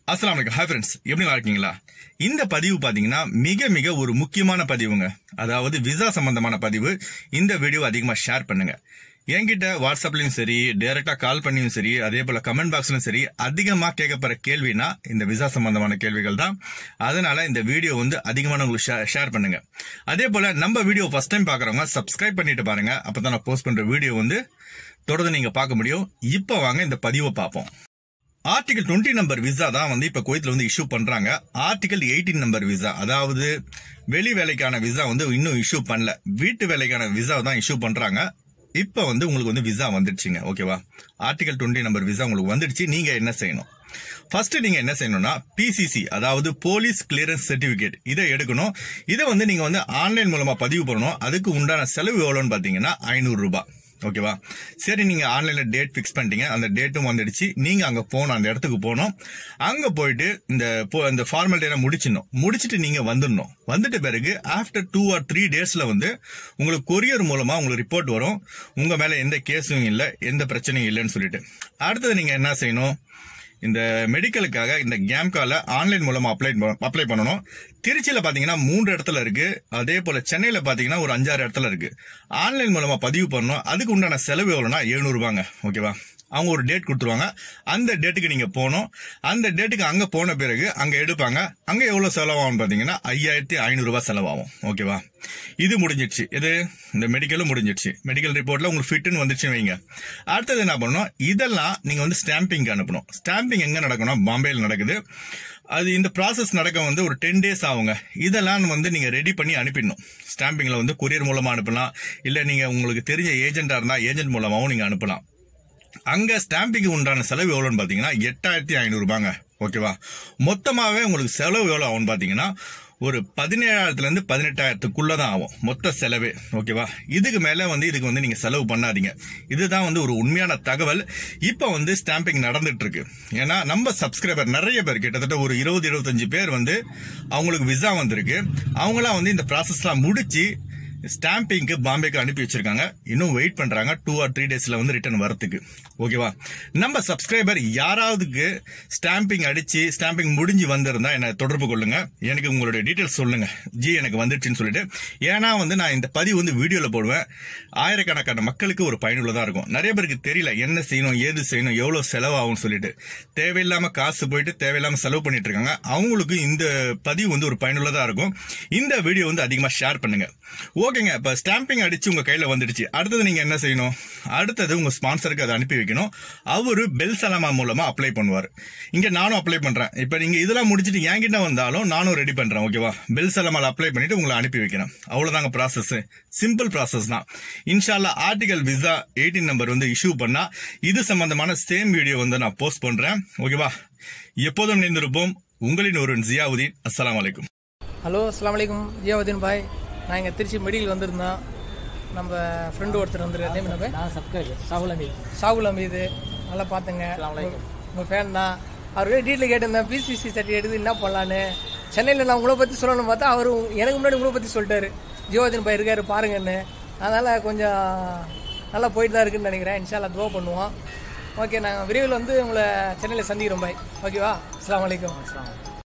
அஸ்லாம் வலைக்கம் hi friends எப்படி நல்லா இருக்கீங்களா இந்த பதிவு பாத்தீங்கன்னா மிக மிக ஒரு முக்கியமான பதிவுங்க அதாவது விசா சம்பந்தமான பதிவு இந்த வீடியோ அதிகமா ஷேர் பண்ணுங்க என்கிட்ட வாட்ஸ்அப்லயும் சரி டைரக்டா கால் பண்ணியும் சரி அதே போல கமெண்ட் பாக்ஸ்லயும் சரி அதிகமா கேட்கப்படுற கேள்வினா இந்த விசா சம்பந்தமான கேள்விகள் தான் அதனால இந்த வீடியோ வந்து அதிகமான உங்களுக்கு ஷேர் பண்ணுங்க அதே போல நம்ம வீடியோ ஃபர்ஸ்ட் டைம் பாக்குறவங்க சப்ஸ்கிரைப் பண்ணிட்டு பாருங்க அப்பதான் நான் போஸ்ட் பண்ற வீடியோ வந்து தொடர்ந்து நீங்க பார்க்க முடியும் இப்போ வாங்க இந்த பதிவை பார்ப்போம் ஆர்டிகல் டுவெண்ட்டி நம்பர் விசா தான் வந்து இப்ப குவைத்ல வந்து இஷ்யூ பண்றாங்க ஆர்டிகல் எயிட்டீன் நம்பர் விசா அதாவது வெளி வேலைக்கான விசா வந்து இன்னும் இஷ்யூ பண்ணல வீட்டு வேலைக்கான விசா தான் இஷ்யூ பண்றாங்க இப்ப வந்து உங்களுக்கு வந்து விசா வந்துடுச்சுங்க ஓகேவா ஆர்டிகல் டுவெண்ட்டி நம்பர் விசா உங்களுக்கு வந்துடுச்சு நீங்க என்ன செய்யணும் ஃபர்ஸ்ட் நீங்க என்ன செய்யணும்னா பிசிசி அதாவது போலீஸ் கிளியரன்ஸ் சர்டிபிகேட் இதை எடுக்கணும் இதை வந்து நீங்க வந்து ஆன்லைன் மூலமா பதிவு பண்ணணும் அதுக்கு உண்டான செலவு எவ்வளோன்னு பாத்தீங்கன்னா ஐநூறு ரூபாய் ஓகேவா சரி நீங்க ஆன்லைன்ல டேட் ஃபிக்ஸ் பண்ணிட்டீங்க அந்த டேட்டும் வந்துடுச்சு நீங்க அங்க போகணும் அந்த இடத்துக்கு போகணும் அங்க போயிட்டு இந்த இந்த ஃபார்மாலிட்டி முடிச்சிடணும் முடிச்சிட்டு நீங்க வந்துடணும் வந்துட்ட பிறகு ஆஃப்டர் டூ ஆர் த்ரீ டேஸ்ல வந்து உங்களுக்கு கொரியர் மூலமா உங்களுக்கு ரிப்போர்ட் வரும் உங்க மேல எந்த கேஸும் இல்லை எந்த பிரச்சனையும் இல்லைன்னு சொல்லிட்டு அடுத்தது நீங்க என்ன செய்யணும் இந்த மெடிக்கலுக்காக இந்த கேம் கால ஆன்லைன் மூலமா அப்ளை அப்ளை பண்ணணும் திருச்சியில பாத்தீங்கன்னா மூன்று இடத்துல இருக்கு அதே போல சென்னையில பாத்தீங்கன்னா ஒரு அஞ்சாறு இடத்துல இருக்கு ஆன்லைன் மூலமா பதிவு பண்ணணும் அதுக்கு உண்டான செலவு எவ்வளவுனா எழுநூறு ரூபாங்க ஓகேவா அவங்க ஒரு டேட் கொடுத்துருவாங்க அந்த டேட்டுக்கு நீங்க போகணும் அந்த டேட்டுக்கு அங்க போன பிறகு அங்க எடுப்பாங்க அங்க எவ்வளவு செலவாகும் பாத்தீங்கன்னா ஐயாயிரத்தி ஐநூறு ரூபாய் செலவாகும் ஓகேவா இது முடிஞ்சிடுச்சு இது இந்த மெடிக்கலும் முடிஞ்சிடுச்சு மெடிக்கல் ரிப்போர்ட்ல உங்களுக்கு ஃபிட்னு வந்துச்சு வைங்க அடுத்தது என்ன பண்ணணும் இதெல்லாம் நீங்க வந்து ஸ்டாம்பிங் அனுப்பணும் ஸ்டாம்பிங் எங்க நடக்கணும் பாம்பேல நடக்குது அது இந்த ப்ராசஸ் நடக்க வந்து ஒரு டென் டேஸ் ஆகுங்க இதெல்லாம் வந்து நீங்க ரெடி பண்ணி அனுப்பிடணும் ஸ்டாம்பிங்ல வந்து கொரியர் மூலமா அனுப்பலாம் இல்ல நீங்க உங்களுக்கு தெரிஞ்ச ஏஜென்டா இருந்தா ஏஜென்ட் மூலமாவும் நீங்க அனுப்பலாம் அங்க ஸ்டாம்பிங்க்கு உண்டான செலவு எவ்வளவுன்னு பாத்தீங்கன்னா எட்டாயிரத்தி ஐநூறு ரூபாங்க ஓகேவா மொத்தமாவே உங்களுக்கு செலவு எவ்வளவு ஆகும்னு பாத்தீங்கன்னா ஒரு பதினேழாயிரத்துல இருந்து பதினெட்டாயிரத்துக்குள்ள தான் ஆகும் மொத்த செலவே ஓகேவா இதுக்கு மேல வந்து இதுக்கு வந்து நீங்க செலவு பண்ணாதீங்க இதுதான் வந்து ஒரு உண்மையான தகவல் இப்ப வந்து ஸ்டாம்பிங் நடந்துட்டு இருக்கு ஏன்னா நம்ம சப்ஸ்கிரைபர் நிறைய பேர் கிட்டத்தட்ட ஒரு இருபது இருபத்தஞ்சு பேர் வந்து அவங்களுக்கு விசா வந்திருக்கு அவங்களாம் வந்து இந்த ப்ராசஸ்லாம் முடிச்சு ஸ்டாம்பிங்க்கு பாம்பேக்கு அனுப்பி வச்சிருக்காங்க இன்னும் வெயிட் பண்றாங்க டூ ஆர் த்ரீ டேஸ்ல வந்து ரிட்டர்ன் வரதுக்கு ஓகேவா நம்ம சப்ஸ்கிரைபர் யாராவதுக்கு ஸ்டாம்பிங் அடிச்சு ஸ்டாம்பிங் முடிஞ்சு வந்திருந்தா என்ன தொடர்பு கொள்ளுங்க எனக்கு உங்களுடைய டீடைல்ஸ் சொல்லுங்க ஜி எனக்கு வந்துடுச்சுன்னு சொல்லிட்டு ஏன்னா வந்து நான் இந்த பதிவு வந்து வீடியோல போடுவேன் ஆயிரக்கணக்கான மக்களுக்கு ஒரு பயனுள்ளதா இருக்கும் நிறைய பேருக்கு தெரியல என்ன செய்யணும் ஏது செய்யணும் எவ்வளவு செலவாகும் சொல்லிட்டு தேவையில்லாம காசு போயிட்டு தேவையில்லாம செலவு பண்ணிட்டு இருக்காங்க அவங்களுக்கு இந்த பதிவு வந்து ஒரு பயனுள்ளதா இருக்கும் இந்த வீடியோ வந்து அதிகமா ஷேர் பண்ணுங்க ஓகேங்க இப்ப ஸ்டாம்பிங் அடிச்சு உங்க கையில வந்துடுச்சு அடுத்தது நீங்க என்ன செய்யணும் அடுத்தது உங்க ஸ்பான்சருக்கு அதை அனுப்பி வைக்கணும் அவரு பெல் சலமா மூலமா அப்ளை பண்ணுவார் இங்க நானும் அப்ளை பண்றேன் இப்ப நீங்க இதெல்லாம் முடிச்சிட்டு என்கிட்ட வந்தாலும் நானும் ரெடி பண்றேன் ஓகேவா பெல் சலமால அப்ளை பண்ணிட்டு உங்களை அனுப்பி வைக்கிறேன் அவ்வளவுதாங்க ப்ராசஸ் சிம்பிள் ப்ராசஸ் தான் இன்ஷால்லா ஆர்டிகல் விசா எயிட்டீன் நம்பர் வந்து இஷ்யூ பண்ணா இது சம்பந்தமான சேம் வீடியோ வந்து நான் போஸ்ட் பண்றேன் ஓகேவா எப்போதும் நினைந்திருப்போம் உங்களின் ஒரு ஜியாவுதீன் அஸ்லாம் வலைக்கும் ஹலோ அஸ்லாம் வலைக்கும் ஜியாவுதீன் பாய் நான் இங்கே திருச்சி மெடிக்கல் வந்திருந்தோம் நம்ம ஃப்ரெண்டு ஒருத்தர் வந்திருக்காரு நேம் என்ன நான் சப்ஸ்கிரைபர் சாகுல் அமீத் சாகுல் அமீது நல்லா பார்த்துங்க உங்கள் ஃபேன் தான் அவர்கிட்ட டீட்டெயில் கேட்டிருந்தேன் பிசிசி சர்டிஃபிகேட் எடுத்து என்ன பண்ணலான்னு சென்னையில் நான் உங்களை பற்றி சொல்லணும்னு பார்த்தா அவர் எனக்கு முன்னாடி உங்களை பற்றி சொல்லிட்டாரு ஜியோதின் பாய் இருக்காரு பாருங்கன்னு அதனால் கொஞ்சம் நல்லா போயிட்டு தான் இருக்குன்னு நினைக்கிறேன் இன்ஷால்லா துவா பண்ணுவோம் ஓகே நாங்கள் விரைவில் வந்து உங்களை சென்னையில் சந்திக்கிறோம் பாய் ஓகேவா அஸ்லாம் வலைக்கம்